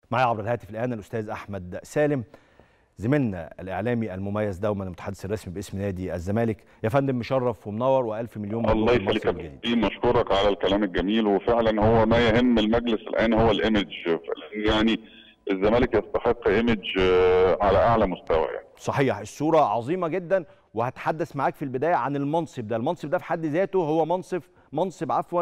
معي عبر الهاتف الان الاستاذ احمد سالم زميلنا الاعلامي المميز دوما المتحدث الرسمي باسم نادي الزمالك يا فندم مشرف ومنور والف مليون مبروك الله للموسم يخليك يا الجديد. كريم مشكورك على الكلام الجميل وفعلا هو ما يهم المجلس الان هو الايمج يعني الزمالك يستحق ايمج آه، على اعلى مستوى يعني صحيح الصوره عظيمه جدا وهتحدث معاك في البدايه عن المنصب ده المنصب ده في حد ذاته هو منصب منصب عفوا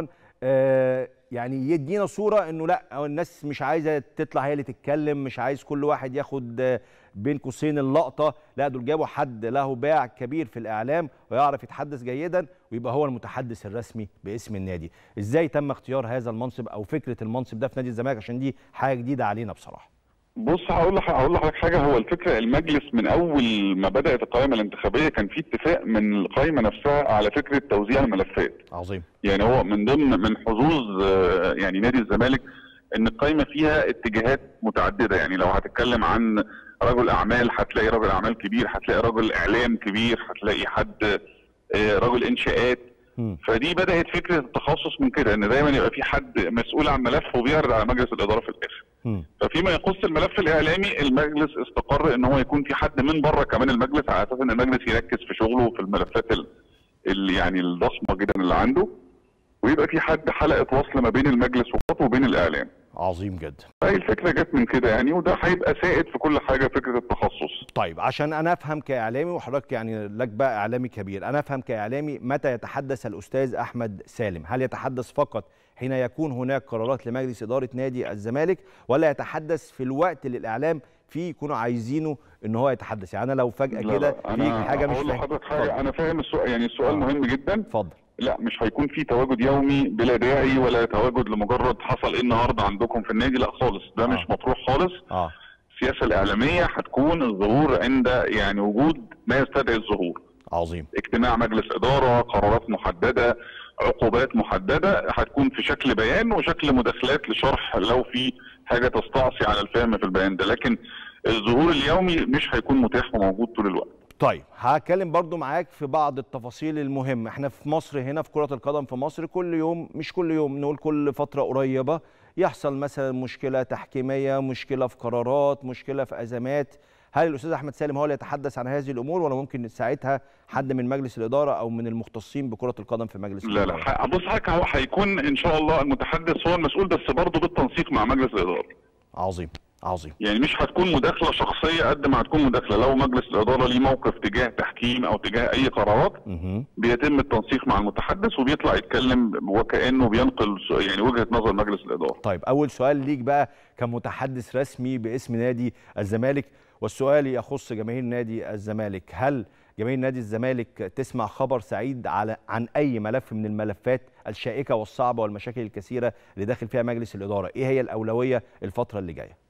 آه يعني يدينا صوره انه لا الناس مش عايزه تطلع هي اللي تتكلم مش عايز كل واحد ياخد آه، بين قوسين اللقطه لا دول جابوا حد له باع كبير في الاعلام ويعرف يتحدث جيدا ويبقى هو المتحدث الرسمي باسم النادي ازاي تم اختيار هذا المنصب او فكره المنصب ده في نادي الزمالك عشان دي حاجه جديده علينا بصراحه بص هقول لك هقول لحضرتك حاجه هو الفكره المجلس من اول ما بدات القائمه الانتخابيه كان في اتفاق من القائمه نفسها على فكره توزيع الملفات عظيم يعني هو من ضمن من حظوظ آه، يعني نادي الزمالك ان القائمه فيها اتجاهات متعدده يعني لو هتتكلم عن رجل اعمال هتلاقي رجل اعمال كبير هتلاقي رجل اعلام كبير هتلاقي حد آه، رجل انشاءات مم. فدي بدات فكره التخصص من كده ان دايما يبقى في حد مسؤول عن ملف وبيعرض على مجلس الاداره في الاخر مم. ففيما يخص الملف الاعلامي المجلس استقر ان هو يكون في حد من بره كمان المجلس على اساس ان المجلس يركز في شغله في الملفات ال- اللي يعني الضخمه جدا اللي عنده ويبقى في حد حلقه وصل ما بين المجلس فقط وبين الاعلام عظيم جدا فهي الفكره جت من كده يعني وده هيبقى سائد في كل حاجه فكره التخصص طيب عشان انا افهم كاعلامي وحضرتك يعني لك بقى اعلامي كبير انا افهم كاعلامي متى يتحدث الاستاذ احمد سالم هل يتحدث فقط حين يكون هناك قرارات لمجلس اداره نادي الزمالك ولا يتحدث في الوقت اللي الاعلام فيه يكونوا عايزينه ان هو يتحدث يعني انا لو فجاه لا، كده لا، في انا حاجه مش هقول فاهم لحضرتك حاجه اتفضل. انا فاهم السؤال يعني السؤال آه. مهم جدا اتفضل لا مش هيكون في تواجد يومي بلا داعي ولا تواجد لمجرد حصل ايه النهارده عندكم في النادي لا خالص ده آه. مش مطروح خالص اه السياسه الاعلاميه هتكون الظهور عند يعني وجود ما يستدعي الظهور عظيم اجتماع مجلس اداره قرارات محدده عقوبات محدده هتكون في شكل بيان وشكل مداخلات لشرح لو في حاجه تستعصي على الفهم في البيان ده لكن الظهور اليومي مش هيكون متاح وموجود طول الوقت طيب هتكلم برضو معاك في بعض التفاصيل المهمة احنا في مصر هنا في كرة القدم في مصر كل يوم مش كل يوم نقول كل فترة قريبة يحصل مثلا مشكلة تحكيمية مشكلة في قرارات مشكلة في أزمات هل الأستاذ أحمد سالم هو اللي يتحدث عن هذه الأمور ولا ممكن ساعتها حد من مجلس الإدارة أو من المختصين بكرة القدم في مجلس لا الإدارة لا ح- بص حضرتك هو هيكون ان شاء الله المتحدث هو المسؤول بس برضه بالتنسيق مع مجلس الاداره عظيم عظيم يعني مش هتكون مداخله شخصيه قد ما هتكون مداخله لو مجلس الاداره ليه موقف تجاه تحكيم او تجاه اي قرارات مهم. بيتم التنسيق مع المتحدث وبيطلع يتكلم وكانه بينقل س- يعني وجهه نظر مجلس الاداره طيب أول سؤال ليك بقى كمتحدث رسمي باسم نادي الزمالك والسؤال يخص جماهير نادي الزمالك هل جماهير نادي الزمالك تسمع خبر سعيد على عن أي ملف من الملفات الشائكة والصعبة والمشاكل الكثيرة اللي داخل فيها مجلس الإدارة إيه هي الأولوية الفترة اللي جاية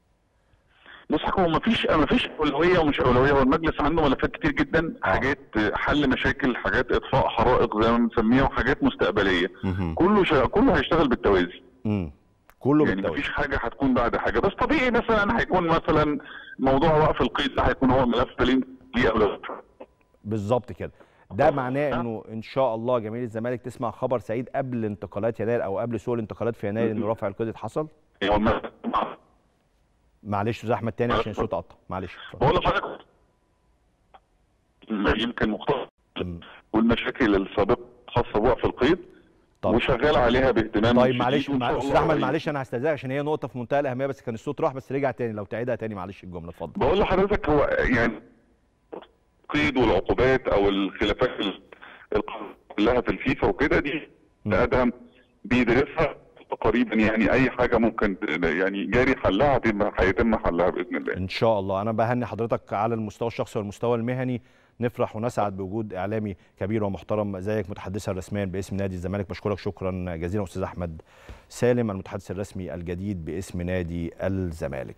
بص حضرتك هو مفيش مفيش اولويه ومش اولويه هو المجلس عنده ملفات كتير جدا آه. حاجات حل مشاكل حاجات اطفاء حرائق زي ما بنسميها وحاجات مستقبليه كله شا... كله هيشتغل بالتوازي امم كله يعني بالتوازي مفيش حاجه هتكون بعد حاجه بس طبيعي مثلا هيكون مثلا موضوع وقف القيد ده هيكون هو الملف اللي ليه اولويه بالظبط كده ده معناه انه ان شاء الله جماهير الزمالك تسمع خبر سعيد قبل انتقالات يناير او قبل سوق الانتقالات في يناير انه رفع القيد حصل هو الملف معلش استاذ احمد تاني عشان الصوت قطع معلش اتفضل. بقول لحضرتك يمكن مختص مم. والمشاكل السابقه خاصه بوقف القيد طب وشغال عليها باهتمام طيب شديد معلش وإن مع- شاء استاذ الله احمد قريب. معلش انا هستاذنك عشان هي نقطه في منتهى الاهميه بس كان الصوت راح بس رجع تاني لو تعيدها تاني معلش الجمله اتفضل بقول لحضرتك هو يعني القيد والعقوبات او الخلافات ال- القانونية كلها في الفيفا وكده دي مم. ادهم بيدرسها تقريبا يعني اي حاجه ممكن يعني جاري حلها هتم- هيتم حلها باذن الله ان شاء الله انا بهني حضرتك على المستوى الشخصي والمستوى المهني نفرح ونسعد بوجود اعلامي كبير ومحترم زيك متحدثا رسميا باسم نادي الزمالك بشكرك شكرا جزيلا استاذ احمد سالم المتحدث الرسمي الجديد باسم نادي الزمالك